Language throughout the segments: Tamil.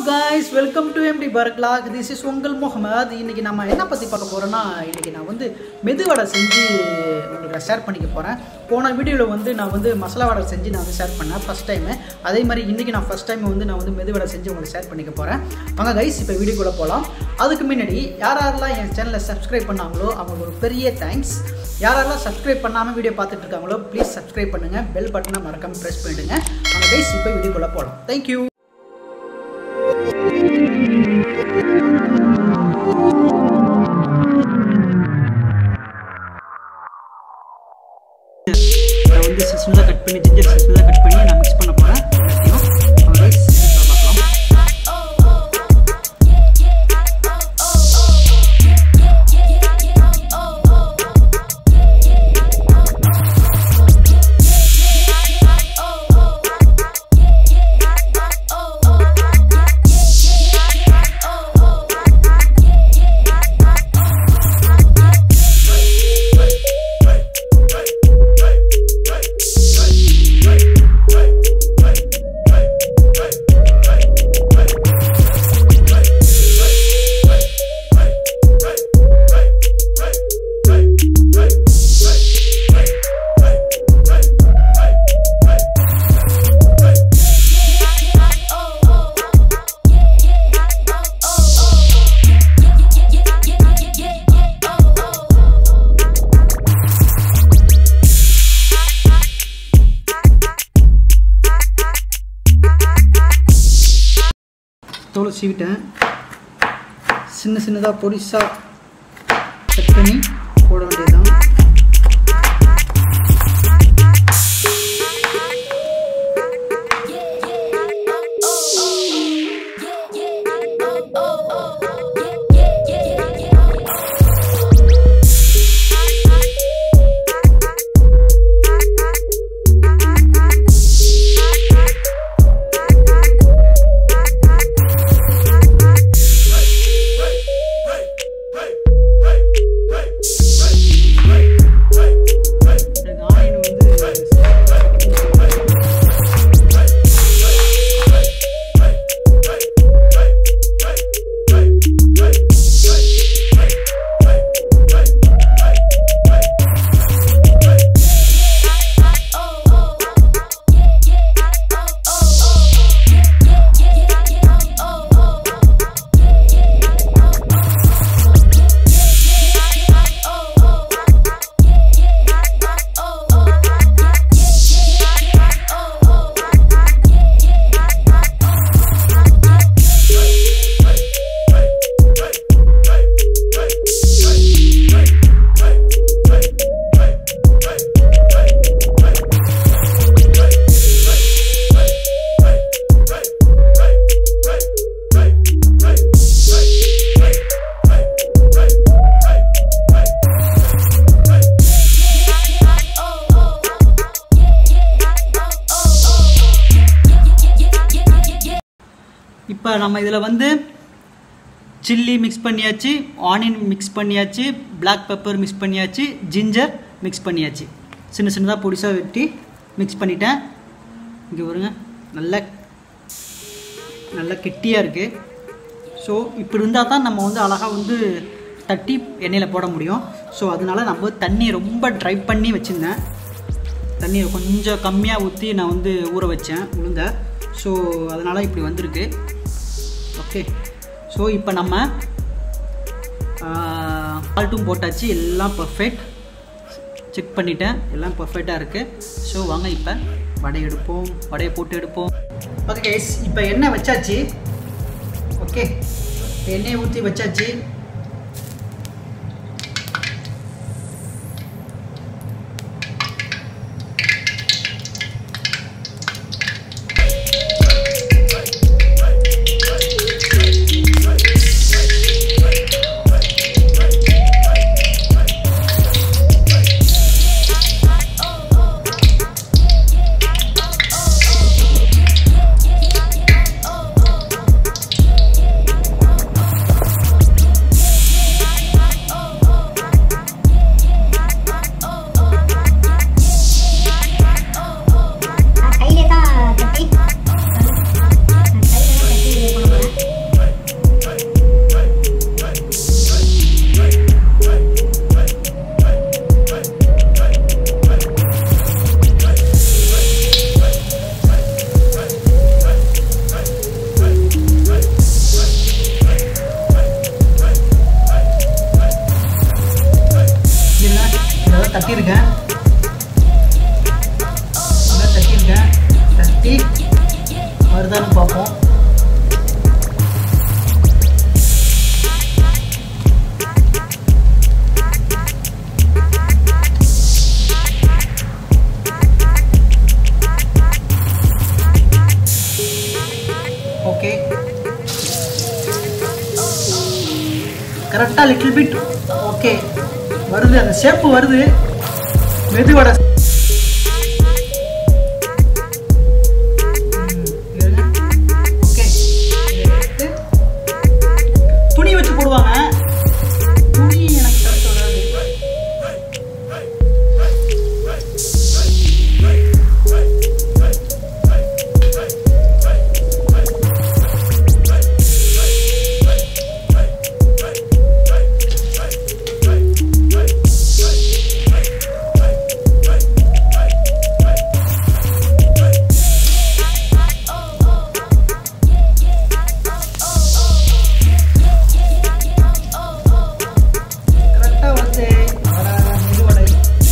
guys வெல்கம் டு எம்டி பர்க்லாக் திஸ் இஸ் உங்கள் முகமது இன்னைக்கு நம்ம என்ன பற்றி பார்க்க போகிறோன்னா இன்னைக்கு நான் வந்து மெதுவடை செஞ்சு உங்களுக்கு ஷேர் பண்ணிக்க போகிறேன் போன வீடியோவில் வந்து நான் வந்து மசாலா வடை செஞ்சு நான் வந்து ஷேர் பண்ணேன் ஃபஸ்ட் டைமு அதே மாதிரி இன்றைக்கி நான் ஃபஸ்ட் டைம் வந்து நான் வந்து மெதுவடை செஞ்சு உங்களுக்கு ஷேர் பண்ணிக்க போகிறேன் வாங்க கைஸ் இப்போ வீடியோக்குள்ளே போகலாம் அதுக்கு முன்னாடி யார் யாரெல்லாம் என் சேனலை சப்ஸ்கிரைப் பண்ணாங்களோ அவங்களுக்கு ஒரு பெரிய தேங்க்ஸ் யாரெல்லாம் சப்ஸ்கிரைப் பண்ணாமல் வீடியோ பார்த்துட்டு இருக்காங்களோ ப்ளீஸ் சப்ஸ்கிரைப் பண்ணுங்கள் பெல் பட்டனை மறக்காமல் ப்ரெஸ் பண்ணிவிடுங்க வாங்க கைஸ் இப்போ வீடியோக்குள்ளே போகலாம் தேங்க்யூ நான் வந்து சிஸ்னதாக கட் பண்ணி ஜிஞ்சர் சிஸ்னதாக கட் பண்ணி நான் மிக்ஸ் பண்ண போகிறேன் எல்லாத்தையும் வாங்க guys, இப்போ பார்க்கலாம் தோலை சீவிட்டேன் சின்ன சின்னதாக பொடிசாக கட் பண்ணி போட வேண்டியதுதான் எனக்கு ஆனியன் வந்து இப்போ நம்ம இதில் வந்து சில்லி மிக்ஸ் பண்ணியாச்சு ஆனியன் மிக்ஸ் பண்ணியாச்சு Black பெப்பர் மிக்ஸ் பண்ணியாச்சு ஜிஞ்சர் மிக்ஸ் பண்ணியாச்சு சின்ன சின்னதாக பொடிசாக வெட்டி மிக்ஸ் பண்ணிட்டேன் இங்கே பாருங்க நல்ல நல்ல கெட்டியாக இருக்குது ஸோ இப்படி இருந்தால் தான் நம்ம வந்து அழகாக வந்து தட்டி எண்ணெயில் போட முடியும் ஸோ அதனால நம்ம தண்ணி ரொம்ப ட்ரை பண்ணி வச்சுருந்தேன் தண்ணியை கொஞ்சம் கம்மியாக ஊற்றி நான் வந்து ஊற வச்சேன் உளுந்த ஸோ அதனால் இப்படி வந்திருக்கு ஓகே ஸோ இப்போ நம்ம சால்ட்டும் போட்டாச்சு எல்லாம் பர்ஃபெக்ட் செக் பண்ணிட்டேன் எல்லாம் பர்ஃபெக்டாக இருக்குது ஸோ வாங்க இப்போ வடை எடுப்போம் வடையை போட்டு எடுப்போம் ஓகே கைஸ் இப்போ எண்ணெய் வச்சாச்சு ஓகே எண்ணெயை ஊற்றி வச்சாச்சு பார்ப்போம் ஓகே கரெக்டாக லிட்டில் பிட் ஓகே வருது அந்த ஷேப்பு வருது மெதுவடை ஓகே துணி வச்சு போடுவாங்க துணி எனக்கு கரெக்ட் வராது கரெக்டாக வந்து வர மெதுவடை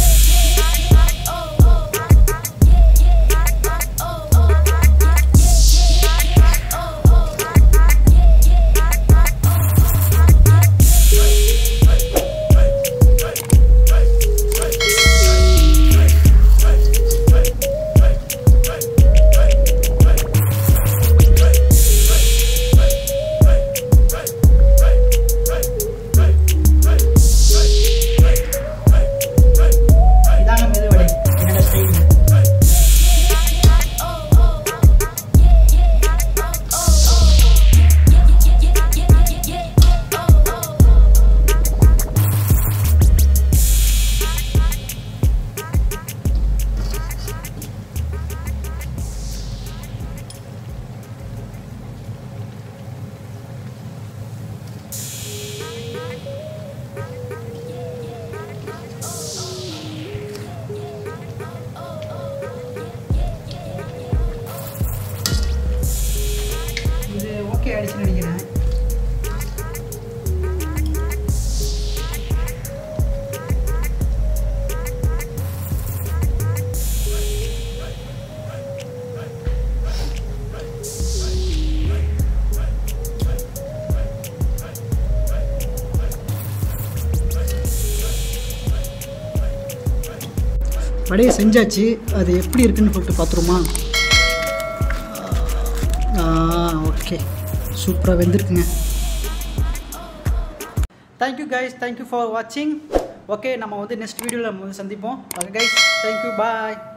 இதாங்க மெதுவடை என்னோட ஸ்டைல் இது ஓகே ஆயிடுச்சுன்னு நினைக்கிறேன் வடையை செஞ்சாச்சு அது எப்படி இருக்குன்னு சொல்லிட்டு பார்த்துருமா ஓகே சூப்பராக வெந்திருக்குங்க தேங்க்யூ கைஸ் தேங்க்யூ ஃபார் வாட்சிங் ஓகே நம்ம வந்து நெக்ஸ்ட் வீடியோவில் நம்ம வந்து சந்திப்போம் ஓகே கைஸ் தேங்க்யூ பாய்